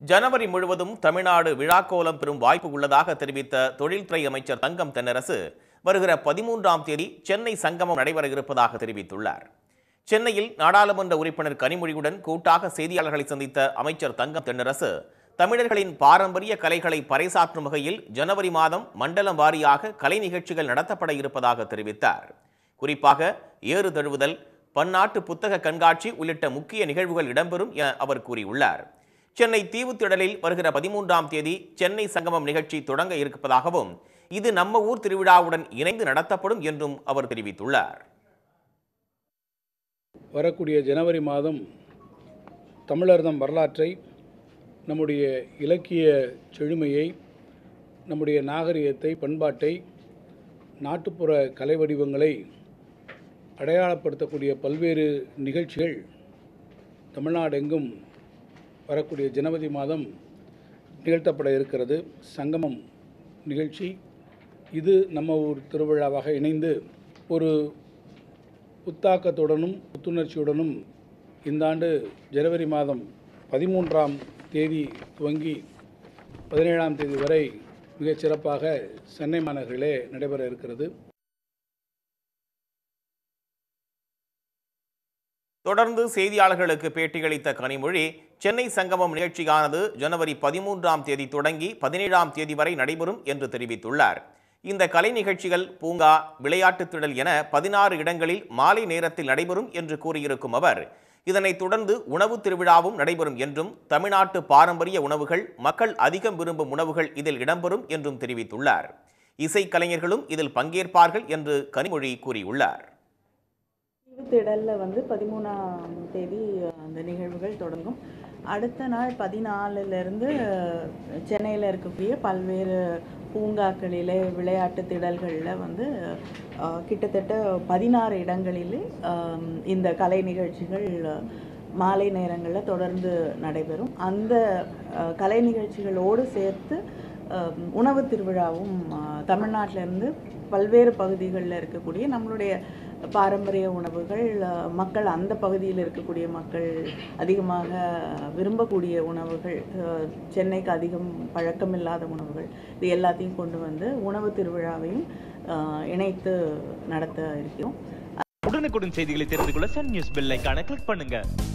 ஜனவரி முழுவதும் தமிழ்நாடு விழாக்கோலம் பெறும் வாய்ப்பு உள்ளதாக தெரிவித்த தொழில்துறை அமைச்சர் தங்கம் தென்னரசு வருகிற பதிமூன்றாம் தேதி சென்னை சங்கமம் நடைபெற இருப்பதாக தெரிவித்துள்ளார் சென்னையில் நாடாளுமன்ற உறுப்பினர் கனிமொழியுடன் கூட்டாக செய்தியாளர்களை சந்தித்த அமைச்சர் தங்கம் தென்னரசு தமிழர்களின் பாரம்பரிய கலைகளை பறைசாற்றும் வகையில் ஜனவரி மாதம் மண்டலம் வாரியாக கலை நிகழ்ச்சிகள் நடத்தப்பட இருப்பதாக தெரிவித்தார் குறிப்பாக ஏறு தழுவுதல் பன்னாட்டு புத்தக கண்காட்சி உள்ளிட்ட முக்கிய நிகழ்வுகள் இடம்பெறும் என அவர் கூறியுள்ளார் சென்னை தீவுத்திடலில் வருகிற பதிமூன்றாம் தேதி சென்னை சங்கமம் நிகழ்ச்சி தொடங்க இருப்பதாகவும் இது நம்ம ஊர் திருவிழாவுடன் இணைந்து நடத்தப்படும் என்றும் அவர் தெரிவித்துள்ளார் வரக்கூடிய ஜனவரி மாதம் தமிழர்தம் வரலாற்றை நம்முடைய இலக்கிய செழுமையை நம்முடைய நாகரிகத்தை பண்பாட்டை நாட்டுப்புற கலை வடிவங்களை அடையாளப்படுத்தக்கூடிய பல்வேறு நிகழ்ச்சிகள் தமிழ்நாடெங்கும் வரக்கூடிய ஜனவரி மாதம் நிகழ்த்தப்பட இருக்கிறது சங்கமம் நிகழ்ச்சி இது நம்ம ஊர் திருவிழாவாக இணைந்து ஒரு புத்தாக்கத்துடனும் புத்துணர்ச்சியுடனும் இந்த ஆண்டு ஜனவரி மாதம் பதிமூன்றாம் தேதி துவங்கி பதினேழாம் தேதி வரை மிகச் சிறப்பாக சென்னை மாநகரிலே நடைபெற இருக்கிறது தொடர்ந்து செய்தியாளர்களுக்கு பேட்டியளித்த கனிமொழி சென்னை சங்கமம் நிகழ்ச்சியானது ஜனவரி பதிமூன்றாம் தேதி தொடங்கி பதினேழாம் தேதி வரை நடைபெறும் என்று தெரிவித்துள்ளார் இந்த கலை நிகழ்ச்சிகள் பூங்கா விளையாட்டுத் திடல் என பதினாறு இடங்களில் மாலை நேரத்தில் நடைபெறும் என்று கூறியிருக்கும் அவர் இதனைத் தொடர்ந்து உணவு திருவிழாவும் நடைபெறும் என்றும் தமிழ்நாட்டு பாரம்பரிய உணவுகள் மக்கள் அதிகம் விரும்பும் உணவுகள் இதில் இடம்பெறும் என்றும் தெரிவித்துள்ளார் இசைக்கலைஞர்களும் இதில் பங்கேற்பார்கள் என்று கனிமொழி கூறியுள்ளார் திடலில் வந்து பதிமூணாம் தேதி அந்த நிகழ்வுகள் தொடங்கும் அடுத்த நாள் பதினாலிருந்து சென்னையில் இருக்கக்கூடிய பல்வேறு பூங்காக்களிலே விளையாட்டு திடல்களில் வந்து அஹ், கிட்டத்தட்ட பதினாறு இடங்களிலே ஆம், இந்த கலை நிகழ்ச்சிகள் மாலை நேரங்களில் தொடர்ந்து நடைபெறும் அந்த அஹ், கலை நிகழ்ச்சிகளோடு சேர்த்து அஹ், உணவு திருவிழாவும் அஹ், தமிழ்நாட்டிலேருந்து பல்வேறு பகுதிகளில் இருக்கக்கூடிய நம்மளுடைய பாரம்பரிய உணவுகள் அஹ், மக்கள் அந்த பகுதியில் இருக்கக்கூடிய மக்கள் அதிகமாக விரும்பக்கூடிய உணவுகள் அஹ், சென்னைக்கு அதிகம் பழக்கமில்லாத உணவுகள் இது எல்லாத்தையும் கொண்டு வந்து உணவு திருவிழாவையும் அஹ், இணைத்து நடத்த இருக்கிறோம் உடனுக்குடன் செய்திகளை தெரிந்து கொள்ள சன் நியூஸ் பெல் ஐகானை கிளிக் பண்ணுங்க